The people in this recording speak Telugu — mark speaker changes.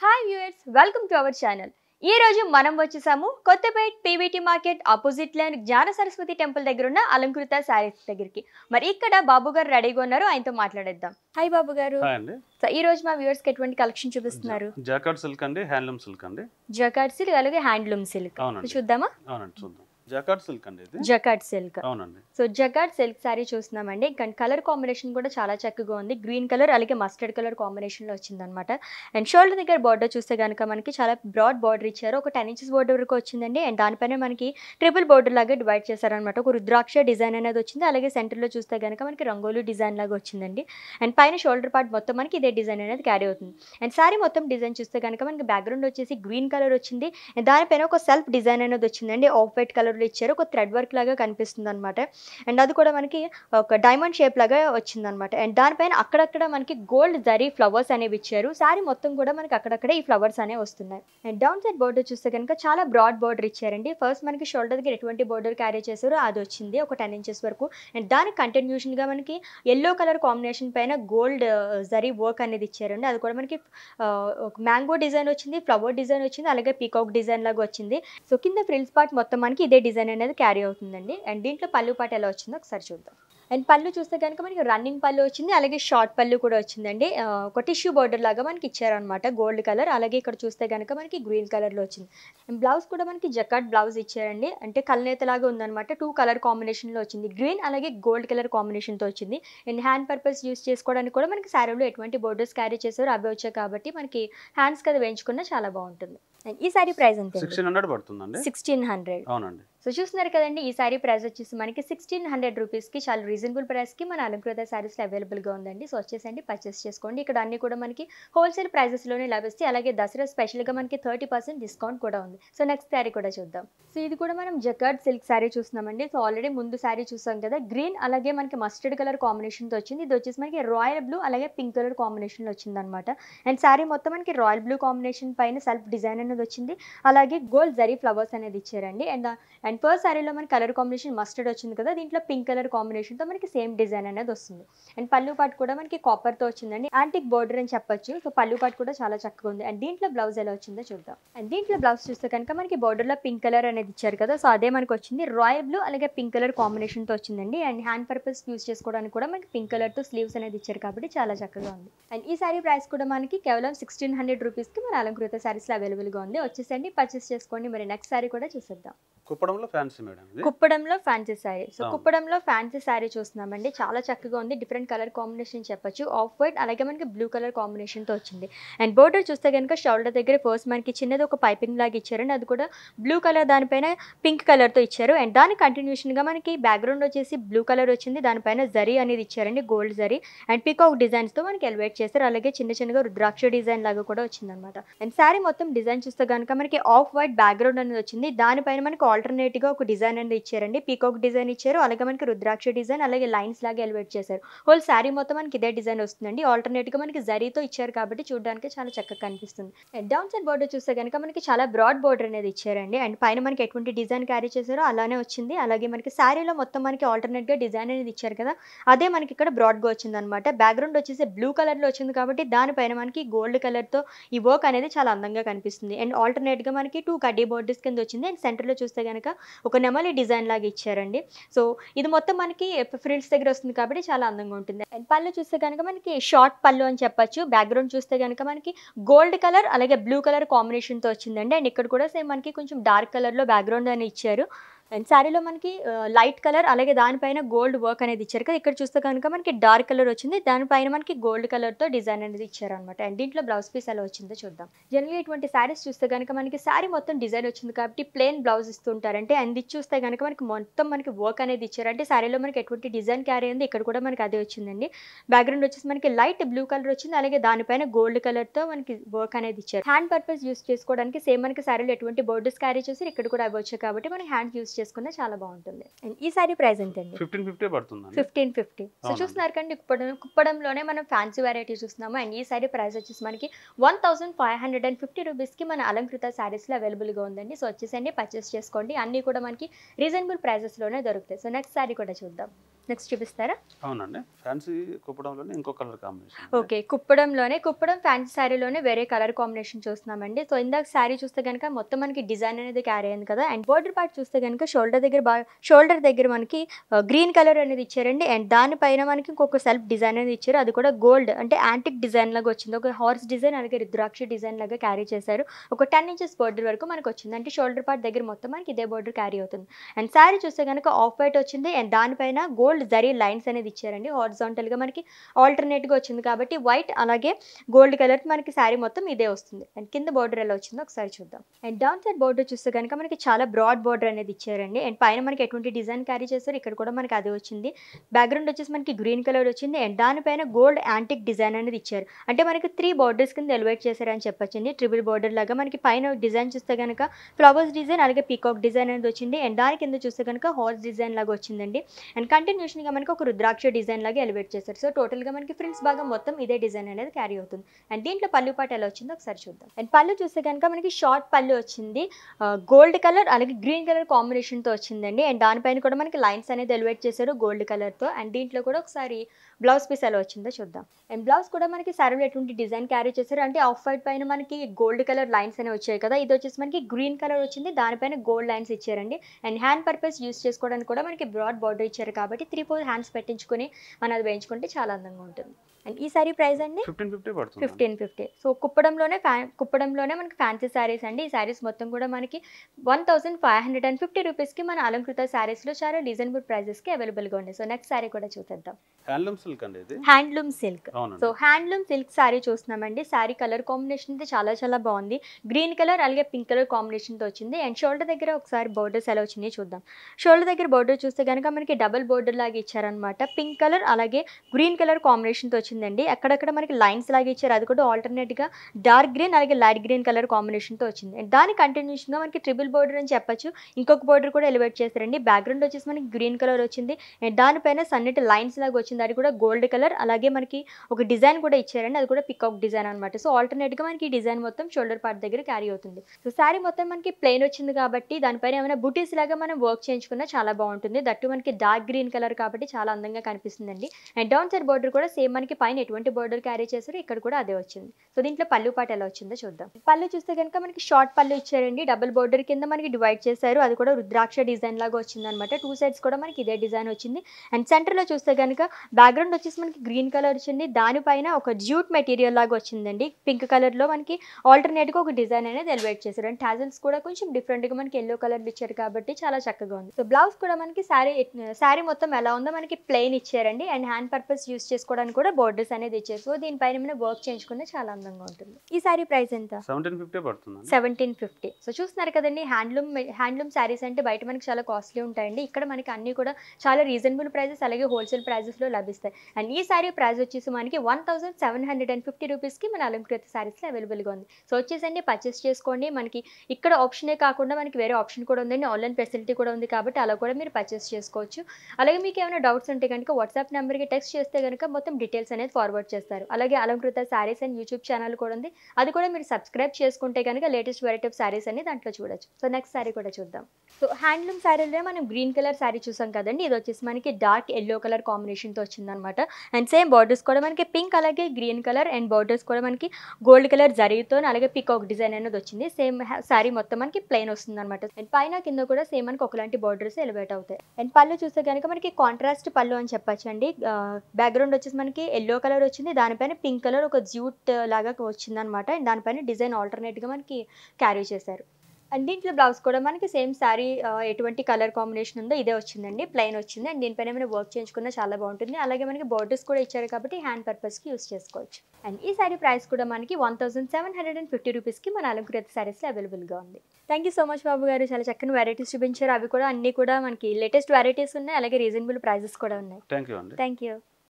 Speaker 1: Hi viewers welcome to our channel ఈ రోజు మనం వచ్చేసాము Kothapet PVT market opposite line Gnana Saraswati temple దగ్గర ఉన్న అలంకృత శారీస్ దగ్గరికి మరి ఇక్కడ బాబు గారు రెడీగా ఉన్నారు ఆయనతో మాట్లాడేద్దాం హాయ్ బాబు గారు
Speaker 2: హాయ్ అండి
Speaker 1: సో ఈ రోజు మా వ్యూవర్స్ కి ఎటువంటి కలెక్షన్ చూపిస్తున్నారు
Speaker 2: జాకార్డ్ సిల్క్ అండి హ్యాండ్లూమ్ సిల్క్ అండి
Speaker 1: జకార్డ్ సిల్క్ అలాగే హ్యాండ్లూమ్ సిల్క్
Speaker 2: అవునండి
Speaker 1: చూద్దామా
Speaker 2: అవునండి చూద్దాం జాకార్డ్ సిల్క్ అండి ఇది
Speaker 1: జకార్డ్ సిల్క్
Speaker 2: అవునండి
Speaker 1: సో జగాడ్ సిల్క్ శారీ చూస్తున్నామండి కలర్ కాంబినేషన్ కూడా చాలా చక్కగా ఉంది గ్రీన్ కలర్ అలాగే మస్టర్డ్ కలర్ కాంబినేషన్లో వచ్చిందనమాట అండ్ షోల్డర్ దగ్గర బార్డర్ చూస్తే కనుక మనకి చాలా బ్రాడ్ బార్డర్ ఇచ్చారు ఒక టెన్ ఇంచెస్ బార్డర్ వరకు వచ్చిందండి అండ్ దానిపైన మనకి ట్రిపుల్ బార్డర్ లాగా డివైడ్ చేశారనమాట ఒక రుద్రాక్ష డిజైన్ అనేది వచ్చింది అలాగే సెంటర్లో చూస్తే కనుక మనకి రంగోలి డిజైన్ లాగా వచ్చిందండి అండ్ పైన షోల్డర్ పార్ట్ మొత్తం మనకి ఇదే డిజైన్ అనేది క్యారీ అవుతుంది అండ్ శారీ మొత్తం డిజైన్ చూస్తే కనుక మనకి బ్యాక్గ్రౌండ్ వచ్చేసి గ్రీన్ కలర్ వచ్చింది అండ్ దానిపైన ఒక సెల్ఫ్ డిజైన్ అనేది వచ్చిందండి ఆఫ్ వైట్ కలర్లో ఇచ్చారు ఒక థ్రెడ్ వర్క్ లాగా కనిపిస్తుంది అనమాట అండ్ అది కూడా మనకి ఒక డైమండ్ షేప్ లాగా వచ్చిందనమాట అండ్ దానిపైన అక్కడక్కడ మనకి గోల్డ్ జరీ ఫ్లవర్స్ అనేవి ఇచ్చారు శారీ మొత్తం కూడా మనకి అక్కడక్కడ ఈ ఫ్లవర్స్ అనేవి వస్తున్నాయి అండ్ డౌన్ సైడ్ బోర్డర్ చూస్తే కనుక చాలా బ్రాడ్ బోర్డర్ ఇచ్చారండి ఫస్ట్ మనకి షోల్డర్ దగ్గర ఎటువంటి బోర్డర్ క్యారీ చేశారో అది వచ్చింది ఒక టెన్ ఇంచెస్ వరకు అండ్ దానికి కంటిన్యూషన్గా మనకి ఎల్లో కలర్ కాంబినేషన్ పైన గోల్డ్ జరీ వర్క్ అనేది ఇచ్చారండి అది కూడా మనకి ఆ, ఒక మ్యాంగో డిజైన్ వచ్చింది ఫ్లవర్ డిజైన్ వచ్చింది అలాగే పీకాక్ డిజైన్ లాగా వచ్చింది సో కింద ఫ్రిల్స్ పార్ట్ మొత్తం మనకి ఇదే డిజైన్ అనేది క్యారీ అవుతుందండి అండ్ దీంట్లో పళ్ళు పాట ఎలా వచ్చిందో ఒకసారి చూద్దాం అండ్ పళ్ళు చూస్తే కనుక మనకి రన్నింగ్ పళ్ళు వచ్చింది అలాగే షార్ట్ పళ్ళు కూడా వచ్చిందండి ఆ, ఒక టిష్యూ బోర్డర్ లాగా మనకి ఇచ్చారనమాట గోల్డ్ కలర్ అలాగే ఇక్కడ చూస్తే కనుక మనకి గ్రీన్ కలర్లో వచ్చింది అండ్ బ్లౌజ్ కూడా మనకి జకాట్ బ్లౌజ్ ఇచ్చారండి అంటే కల్నేత లాగా ఉందన్నమాట టూ కలర్ కాంబినేషన్లో వచ్చింది గ్రీన్ అలాగే గోల్డ్ కలర్ కాంబినేషన్తో వచ్చింది అండ్ హ్యాండ్ పర్పస్ యూస్ చేసుకోవడానికి కూడా మనకి శారీలో ఎటువంటి బోర్డర్స్ క్యారీ చేశారో అవి వచ్చాయి కాబట్టి మనకి హ్యాండ్స్ కదా వేయించుకున్నా చాలా బాగుంటుంది అండ్ ఈ సారీ ప్రైస్ అంతే
Speaker 2: సిక్స్టీన్ హండ్రెడ్ పడుతుందండి
Speaker 1: సిక్స్టీన్ హండ్రెడ్
Speaker 2: అవునండి
Speaker 1: సో చూస్తున్నారు కదండి ఈ సారీ ప్రైస్ వచ్చేసి మనకి సిక్స్టీన్ హండ్రెడ్ రూపీస్కి చాలా రీజనబుల్ ప్రైస్కి మన అలంకృత శారీస్లో అవైలబుల్గా ఉందండి సో వచ్చేసండి పర్చేస్ చేసుకోండి ఇక్కడ అన్ని కూడా మనకి హోల్సేల్ ప్రైజెస్లోనే లభిస్తాయి అలాగే దసరా స్పెషల్గా మనకి థర్టీ పర్సెంట్ డిస్కౌంట్ కూడా ఉంది సో నెక్స్ట్ శారీ కూడా చూద్దాం సో ఇది కూడా మనం జకార్డ్ సిల్క్ శారీ చూస్తున్నామండి సో ఆల్రెడీ ముందు శారీ చూసాం కదా గ్రీన్ అలాగే మనకి మస్టర్డ్ కలర్ కాంబినేషన్తో వచ్చింది ఇది వచ్చేసి మనకి రాయల్ బ్లూ అలాగే పింక్ కలర్ కాంబినేషన్లో వచ్చిందనమాట అండ్ శారీ మొత్తం మనకి రాయల్ బ్లూ కాంబినేషన్ పైన సెల్ఫ్ డిజైన్ అనేది వచ్చింది అలాగే గోల్డ్ జరీ ఫ్లవర్స్ అనేది ఇచ్చారండి అండ్ అండ్ ఫస్ట్ శారీలో మనకి కలర్ కాంబినేషన్ మస్టర్డ్ వచ్చింది కదా దీంట్లో పింక్ కలర్ కాంబినేషన్తో మనకి సేమ్ డిజైన్ అనేది వస్తుంది అండ్ పళ్ళు పాటు కూడా మనకి కాపర్తో వచ్చిందండి యాంటిక్ బోర్డర్ అని చెప్పొచ్చు సో పళ్ళు పాటు కూడా చాలా చక్కగా ఉంది అండ్ దీంట్లో బ్లౌజ్ ఎలా వచ్చిందో చూద్దాం అండ్ దీంట్లో బ్లౌజ్ చూస్తే కనుక మనకి బోర్డర్లో పింక్ కలర్ అనేది ఇచ్చారు కదా సో అదే మనకి వచ్చింది రాయల్ బ్లూ అలాగే పింక్ కలర్ కాంబినేషన్తో వచ్చిందండి అండ్ హ్యాండ్ పర్పస్ యూస్ చేసుకోవడానికి కూడా మనకి పింక్ కలర్తో స్లీవ్స్ అనేది ఇచ్చారు కాబట్టి చాలా చక్కగా ఉంది అండ్ ఈ సారీ ప్రైస్ కూడా మనకి కేవలం సిక్స్టీన్ హండ్రెడ్ రూపీస్కి మన అలంకృత శారీస్లో అవైలబుల్గా ఉంది వచ్చేసండి పర్చేస్ చేసుకోండి మరి నెక్స్ట్ సారీ కూడా చూసేద్దాం
Speaker 2: కుప్పడంలో ఫ్యాన్సీ మేడం ఇది
Speaker 1: కుప్పడంలో ఫ్యాన్సీ శారీ సో
Speaker 2: అవును.
Speaker 1: కుప్పడంలో ఫ్యాన్సీ శారీ చూస్తున్నామండి చాలా చక్కగా ఉంది డిఫరెంట్ కలర్ కాంబినేషన్ చెప్పొచ్చు ఆఫ్ వైట్ అలాగే మనకి బ్లూ కలర్ కాంబినేషన్తో వచ్చింది అండ్ బోర్డర్ చూస్తే కనుక షోల్డర్ దగ్గర ఫస్ట్ మనకి చిన్నది ఒక పైపింగ్ లాగా ఇచ్చారండి అది కూడా బ్లూ కలర్ దానిపైన పింక్ కలర్తో ఇచ్చారు అండ్ దాని కంటిన్యూషన్గా మనకి బ్యాక్గ్రౌండ్ వచ్చేసి బ్లూ కలర్ వచ్చింది దానిపైన జరీ అనేది ఇచ్చారండి గోల్డ్ జరీ అండ్ పికాక్ డిజైన్స్తో మనకి ఎలివేట్ చేస్తారు అలాగే చిన్న చిన్నగా రుద్రాక్ష డిజైన్ లాగా కూడా వచ్చిందనమాట అండ్ శారీ మొత్తం డిజైన్ చూస్తే కనుక మనకి ఆఫ్ వైట్ బ్యాక్గ్రౌండ్ అనేది వచ్చింది దానిపైన మనకి alternate గా ఒక డిజైన్ అనేది ఇచ్చారండి పీకాక్ డిజైన్ ఇచ్చారు అలాగే మనకి రుద్రాక్ష డిజైన్ అలాగే లైన్స్ లాగా ఎలివేట్ చేశారు హోల్ శారీ మొత్తం మనకి ఇదే డిజైన్ వస్తుందండి Alternate గా మనకి జరీతో ఇచ్చారు కాబట్టి చూడడానికి చాలా చక్కగా కనిపిస్తుంది డౌన్ సైడ్ బోర్డర్ చూస్తే కనుక మనకి చాలా బ్రాడ్ బోర్డర్ అనేది ఇచ్చారండి అండ్ పైన మనకి ఎటువంటి డిజైన్ క్యారీ చేశారో అలానే వచ్చింది అలాగే మనకి శారీలో మొత్తం మనకి alternate గా డిజైన్ అనేది ఇచ్చారు కదా అదే మనకి ఇక్కడ బ్రాడ్గా వచ్చింది అనమాట బ్యాక్గ్రౌండ్ వచ్చేసి బ్లూ కలర్లో వచ్చింది కాబట్టి దానిపైన మనకి గోల్డ్ కలర్తో ఈ వర్క్ అనేది చాలా అందంగా కనిపిస్తుంది అండ్ ఆల్టర్నేట్గా మనకి టూ కడ్డీ బోర్డర్స్ కింద వచ్చింది అండ్ సెంటర్లో చూస్తే కనుక ఒక నెమలి డిజైన్ లాగా ఇచ్చారండి సో ఇది మొత్తం మనకి ఫ్రిల్స్ దగ్గర వస్తుంది కాబట్టి చాలా అందంగా ఉంటుంది అండ్ పళ్ళు చూస్తే కనుక మనకి షార్ట్ పళ్ళు అని చెప్పొచ్చు బ్యాక్గ్రౌండ్ చూస్తే కనుక మనకి గోల్డ్ కలర్ అలాగే బ్లూ కలర్ కాంబినేషన్తో వచ్చిందండి అండ్ ఇక్కడ కూడా సేమ్ మనకి కొంచెం డార్క్ కలర్లో బ్యాక్గ్రౌండ్ అని ఇచ్చారు అండ్ శారీలో మనకి లైట్ కలర్ అలాగే దానిపైన గోల్డ్ వర్క్ అనేది ఇచ్చారు కదా ఇక్కడ చూస్తే కనుక మనకి డార్క్ కలర్ వచ్చింది దానిపైన మనకి గోల్డ్ కలర్తో డిజైన్ అనేది ఇచ్చారు అనమాట అండ్ దీంట్లో బ్లౌజ్ పీస్ ఎలా వచ్చిందో చూద్దాం జనరల్గా ఇటువంటి శారీస్ చూస్తే కనుక మనకి శారీ మొత్తం డిజైన్ వచ్చింది కాబట్టి ప్లెయిన్ బ్లౌజ్ ఇస్తుంటారంటే అండ్ ఇది చూస్తే కనుక మనకి మొత్తం మనకి వర్క్ అనేది ఇచ్చారు అంటే శారీలో మనకి ఎటువంటి డిజైన్ క్యారీ అయింది ఇక్కడ కూడా మనకి అదే వచ్చిందండి బ్యాక్గ్రౌండ్ వచ్చేసి మనకి లైట్ బ్లూ కలర్ వచ్చింది అలాగే దానిపైన గోల్డ్ కలర్తో మనకి వర్క్ అనేది ఇచ్చారు హ్యాండ్ పర్పస్ యూస్ చేసుకోవడానికి సేమ్ మనకి శారీలో ఎటువంటి బోర్డర్స్ క్యారీ చేసి ఇక్కడ కూడా అవి వచ్చాయి కాబట్టి మనకి హ్యాండ్ యూస్ చేసుకున్నా చాలా బాగుంటుంది అండ్ ఈ సారీ ప్రైస్ ఎంతండి
Speaker 2: ఫిఫ్టీన్ ఫిఫ్టీ పడుతుందండి
Speaker 1: ఫిఫ్టీన్ ఫిఫ్టీ సో
Speaker 2: అవునండి.
Speaker 1: చూస్తున్నారు కండి కుప్పడం కుప్పడంలోనే మనం ఫ్యాన్సీ వెరైటీ చూస్తున్నాము అండ్ ఈ సారీ ప్రైస్ వచ్చేసి మనకి one thousand five hundred and fifty రూపీస్కి మన అలంకృత శారీస్లో అవైలబుల్గా ఉందండి సో వచ్చేసండి పర్చేస్ చేసుకోండి అన్నీ కూడా మనకి రీజనబుల్ ప్రైజెస్లోనే దొరుకుతాయి సో నెక్స్ట్ సారీ కూడా చూద్దాం నెక్స్ట్ చూపిస్తారా
Speaker 2: అవునండి ఫ్యాన్సీ కుప్పడంలోనే ఇంకో కలర్ కాంబినేషన్
Speaker 1: ఓకే కుప్పడంలోనే కుప్పడం ఫ్యాన్సీ శారీలోనే వేరే కలర్ కాంబినేషన్ చూస్తున్నామండి సో ఇందాక శారీ చూస్తే కనుక మొత్తం మనకి డిజైన్ అనేది క్యారీ అయింది కదా అండ్ బోర్డర్ పార్ట్ చూస్తే కనుక షోల్డర్ దగ్గర బాగా షోల్డర్ దగ్గర మనకి గ్రీన్ కలర్ అనేది ఇచ్చారండి అండ్ దానిపైన మనకి ఇంకొక సెల్ఫ్ డిజైన్ అనేది ఇచ్చారు అది కూడా గోల్డ్ అంటే యాంటిక్ డిజైన్ లాగా వచ్చింది ఒక హార్స్ డిజైన్ అలాగే రుద్రాక్ష డిజైన్ లాగా క్యారీ చేశారు ఒక టెన్ ఇంచెస్ బోర్డర్ వరకు మనకు వచ్చింది అంటే షోల్డర్ పార్ట్ దగ్గర మొత్తం మనకి ఇదే బోర్డర్ క్యారీ అవుతుంది అండ్ శారీ చూస్తే కనుక ఆఫ్ వైట్ వచ్చింది అండ్ దానిపైన గోల్డ్ జరీ లైన్స్ అనేది ఇచ్చారండి horizontal గా మనకి alternate గా వచ్చింది కాబట్టి వైట్ అలాగే గోల్డ్ కలర్ మనకి శారీ మొత్తం ఇదే వస్తుంది అండ్ కింద బోర్డర్ ఎలా వచ్చిందో ఒకసారి చూద్దాం అండ్ డౌన్ సైడ్ బోర్డర్ చూస్తే కనుక మనకి చాలా బ్రాడ్ బోర్డర్ అనేది ఇచ్చారండి అండ్ పైన మనకి ఎటువంటి డిజైన్ క్యారీ చేస్తారు ఇక్కడ కూడా మనకి అదే వచ్చింది బ్యాక్గ్రౌండ్ వచ్చేసి మనకి గ్రీన్ కలర్ వచ్చింది అండ్ దానిపైన గోల్డ్ యాంటిక్ డిజైన్ అనేది ఇచ్చారు అంటే మనకి త్రీ బోర్డర్స్ కింద ఎలివేట్ చేశారని చెప్పొచ్చండి ట్రిపుల్ బోర్డర్ లాగా మనకి పైన డిజైన్ చూస్తే కనుక ఫ్లవర్స్ డిజైన్ అలాగే పీకాక్ డిజైన్ అనేది వచ్చింది అండ్ దాని కింద చూస్తే కనుక హార్స్ డిజైన్ లాగా వచ్చిందండి అండ్ కంటిన్యూషన్గా మనకి ఒక రుద్రాక్ష డిజైన్ లాగా ఎలివేట్ చేశారు సో టోటల్గా మనకి ఫ్రిల్స్ భాగం మొత్తం ఇదే డిజైన్ అనేది క్యారీ అవుతుంది అండ్ దీంట్లో పళ్ళు పాట ఎలా వచ్చిందో ఒకసారి చూద్దాం అండ్ పళ్ళు చూస్తే కనుక మనకి షార్ట్ పళ్ళు వచ్చింది గోల్డ్ కలర్ అలాగే గ్రీన్ కలర్ కాంబినేషన్తో వచ్చిందండి అండ్ దానిపైన కూడా మనకి లైన్స్ అనేది ఎలివేట్ చేశారు గోల్డ్ కలర్తో అండ్ దీంట్లో కూడా ఒకసారి బ్లౌజ్ పీస్ ఎలా వచ్చిందో చూద్దాం అండ్ బ్లౌజ్ కూడా మనకి శారీలో ఎటువంటి డిజైన్ క్యారీ చేశారు అంటే ఆఫ్ వైట్ పైన మనకి గోల్డ్ కలర్ లైన్స్ అనేవి వచ్చాయి కదా ఇది వచ్చేసి మనకి గ్రీన్ కలర్ వచ్చింది దానిపైన గోల్డ్ లైన్స్ ఇచ్చారండి అండ్ హ్యాండ్ పర్పస్ యూస్ చేసుకోవడానికి కూడా మనకి బ్రాడ్ బార్డర్ ఇచ్చారు కాబట్టి త్రీ ఫోర్ హ్యాండ్స్ పెట్టించుకొని మనం అది వేయించుకుంటే చాలా అందంగా ఉంటుంది అండ్ ఈ సారీ ప్రైస్ అండి
Speaker 2: ఫిఫ్టీన్ ఫిఫ్టీ పడుతుంది
Speaker 1: ఫిఫ్టీన్ ఫిఫ్టీ సో కుప్పడంలోనే ఫ్యా కుప్పడంలోనే మనకి ఫ్యాన్సీ శారీస్ అండి ఈ శారీస్ మొత్తం కూడా మనకి one thousand five hundred and fifty రూపీస్కి మన అలంకృత శారీస్లో చాలా రీజనబుల్ ప్రైజెస్కి అవైలబుల్గా ఉంది సో నెక్స్ట్ శారీ కూడా చూసేద్దాం
Speaker 2: హ్యాండ్లూమ్ సిల్క్ అండి ఇది
Speaker 1: హ్యాండ్లూమ్ సిల్క్ సో
Speaker 2: అవునండి
Speaker 1: హ్యాండ్లూమ్ సిల్క్ శారీ చూస్తున్నామండి శారీ కలర్ కాంబినేషన్ అయితే చాలా చాలా బాగుంది గ్రీన్ కలర్ అలాగే పింక్ కలర్ కాంబినేషన్తో వచ్చింది అండ్ షోల్డర్ దగ్గర ఒకసారి బోర్డర్స్ ఎలా వచ్చినాయి చూద్దాం షోల్డర్ దగ్గర బోర్డర్ చూస్తే కనుక మనకి డబుల్ బోర్డర్ లాగా ఇచ్చారనమాట పింక్ కలర్ అలాగే గ్రీన్ కలర్ కాంబినేషన్తో వచ్చిందండి అక్కడక్కడ మనకి లైన్స్ లాగా ఇచ్చారు అది కూడా ఆల్టర్నేట్గా డార్క్ గ్రీన్ అలాగే లైట్ గ్రీన్ కలర్ కాంబినేషన్తో వచ్చింది అండ్ దాని కంటిన్యూషన్గా మనకి ట్రిపుల్ బోర్డర్ అని చెప్పొచ్చు ఇంకొక బోర్డర్ కూడా ఎలివేట్ చేస్తారండి బ్యాక్గ్రౌండ్ వచ్చేసి మనకి గ్రీన్ కలర్ వచ్చింది అండ్ దానిపైన సన్నటి లైన్స్ లాగా వచ్చింది అది కూడా గోల్డ్ కలర్ అలాగే మనకి ఒక డిజైన్ కూడా ఇచ్చారండి అది కూడా పికాక్ డిజైన్ అనమాట సో ఆల్టర్నేట్గా మనకి ఈ డిజైన్ మొత్తం షోల్డర్ పార్ట్ దగ్గర క్యారీ అవుతుంది సో శారీ మొత్తం మనకి ప్లెయిన్ వచ్చింది కాబట్టి దానిపైన ఏమైనా బుటీస్ లాగా మనం వర్క్ చేయించుకున్నా చాలా బాగుంటుంది దట్టు మనకి డార్క్ గ్రీన్ కలర్ కాబట్టి చాలా అందంగా కనిపిస్తుందండి అండ్ డౌన్ సైడ్ బోర్డర్ కూడా సేమ్ మనకి పైన ఎటువంటి బోర్డర్ క్యారీ చేశారో ఇక్కడ కూడా అదే వచ్చింది సో దీంట్లో పళ్ళు పాట ఎలా వచ్చిందో చూద్దాం పళ్ళు చూస్తే కనుక మనకి షార్ట్ పళ్ళు ఇచ్చారండి డబుల్ బోర్డర్ కింద మనకి డివైడ్ చేశారు అది కూడా రుద్రాక్ష డిజైన్ లాగా వచ్చింది అనమాట టూ సైడ్స్ కూడా మనకి ఇదే డిజైన్ వచ్చింది అండ్ సెంటర్లో చూస్తే కనుక బ్యాక్గ్రౌండ్ వచ్చేసి మనకి గ్రీన్ కలర్ వచ్చింది దానిపైన ఒక జ్యూట్ మెటీరియల్ లాగా వచ్చిందండి పింక్ కలర్లో మనకి ఆల్టర్నేట్గా ఒక డిజైన్ అనేది ఎలివేట్ చేశారు అండ్ టాజల్స్ కూడా కొంచెం డిఫరెంట్గా మనకి ఎల్లో కలర్ ఇచ్చారు కాబట్టి చాలా చక్కగా ఉంది సో బ్లౌజ్ కూడా మనకి శారీ శారీ మొత్తం ఎలా ఉందో మనకి ప్లెయిన్ ఇచ్చారండి అండ్ హ్యాండ్ పర్పస్ యూస్ చేసుకోవడానికి కూడా బోర్డర్స్ అనేది ఇచ్చారు సో దీనిపైన మనం వర్క్ చేయించుకుంటే చాలా అందంగా ఉంటుంది ఈ శారీ ప్రైస్ ఎంత
Speaker 2: సెవెంటీన్ ఫిఫ్టీ పడుతుందండి
Speaker 1: సెవెంటీన్ ఫిఫ్టీ సో చూస్తున్నారు కదండి హ్యాండ్లూమ్ హ్యాండ్లూమ్ శారీస్ అంటే బయట మనకి చాలా కాస్ట్లీ ఉంటాయండి ఇక్కడ మనకి అన్ని కూడా చాలా రీజనబుల్ ప్రైజెస్ అలాగే హోల్సేల్ ప్రైజెస్లో లభిస్తాయి అండ్ ఈ శారీ ప్రైస్ వచ్చేసి మనకి one thousand seven hundred and fifty రూపీస్కి మన అలంకృత శారీస్లో అవైలబుల్గా ఉంది సో వచ్చేసండి పర్చేస్ చేసుకోండి మనకి ఇక్కడ ఆప్షనే కాకుండా మనకి వేరే ఆప్షన్ కూడా ఉందండి ఆన్లైన్ ఫెసిలిటీ కూడా ఉంది కాబట్టి అలా కూడా మీరు పర్చేస్ చేసుకోవచ్చు అలాగే మీకు ఏమైనా డౌట్స్ ఉంటే కనుక వాట్సాప్ నెంబర్కి టెక్స్ట్ చేస్తే కనుక మొత్తం డీటెయిల్స్ అనేది ఫార్వర్డ్ చేస్తారు అలాగే Alankrita saris and YouTube channel కూడా ఉంది అది కూడా మీరు సబ్స్క్రైబ్ చేసుకుంటే కనుక లేటెస్ట్ వెరైటీ ఆఫ్ శారీస్ అన్ని దాంట్లో చూడొచ్చు సో నెక్స్ట్ శారీ కూడా చూద్దాం సో హ్యాండ్లూమ్ శారీలో మనం గ్రీన్ కలర్ శారీ చూసాం కదండి ఇది వచ్చేసి మనకి డార్క్ ఎల్లో కలర్ కాంబినేషన్తో వచ్చిందనమాట అండ్ సేమ్ బార్డర్స్ కూడా మనకి పింక్ అలాగే గ్రీన్ కలర్ అండ్ బార్డర్స్ కూడా మనకి గోల్డ్ కలర్ జరీతో అలాగే పికాక్ డిజైన్ అనేది వచ్చింది సేమ్ శారీ మొత్తం మనకి ప్లెయిన్ వస్తుంది అనమాట అండ్ పైన కింద కూడా సేమ్ మనకి ఒకలాంటి బార్డర్స్ ఎలివేట్ అవుతాయి అండ్ పళ్ళు చూస్తే కనుక మనకి కాంట్రాస్ట్ పళ్ళు అని చెప్పొచ్చు అండి బ్యాక్గ్రౌండ్ వచ్చేసి మనకి ఎల్లో కలర్ వచ్చింది దానిపైన పింక్ కలర్ ఒక జ్యూట్ లాగా వచ్చింది అనమాట అండ్ దానిపైన డిజైన్ ఆల్టర్నేట్గా మనకి క్యారీ చేశారు అండ్ దీంట్లో బ్లౌజ్ కూడా మనకి సేమ్ శారీ ఎటువంటి కలర్ కాంబినేషన్ ఉందో ఇదే వచ్చిందండి ప్లెయిన్ వచ్చింది అండ్ దీనిపైన ఏమైనా వర్క్ చేయించుకున్నా చాలా బాగుంటుంది అలాగే మనకి బార్డర్స్ కూడా ఇచ్చారు కాబట్టి హ్యాండ్ పర్పస్కి యూస్ చేసుకోవచ్చు అండ్ ఈ శారీ ప్రైస్ కూడా మనకి one thousand seven hundred and fifty రూపీస్కి మన అలంకృత శారీస్లో అవైలబుల్గా ఉంది thank you so much Babu గారు చాలా చక్కని వెరైటీస్ చూపించారు అవి కూడా అన్నీ కూడా మనకి లేటెస్ట్ వెరైటీస్ ఉన్నాయి అలాగే రీజనబుల్ ప్రైజెస్ కూడా ఉన్నాయి
Speaker 2: థ్యాంక్ యూ అండి
Speaker 1: థ్యాంక్ యూ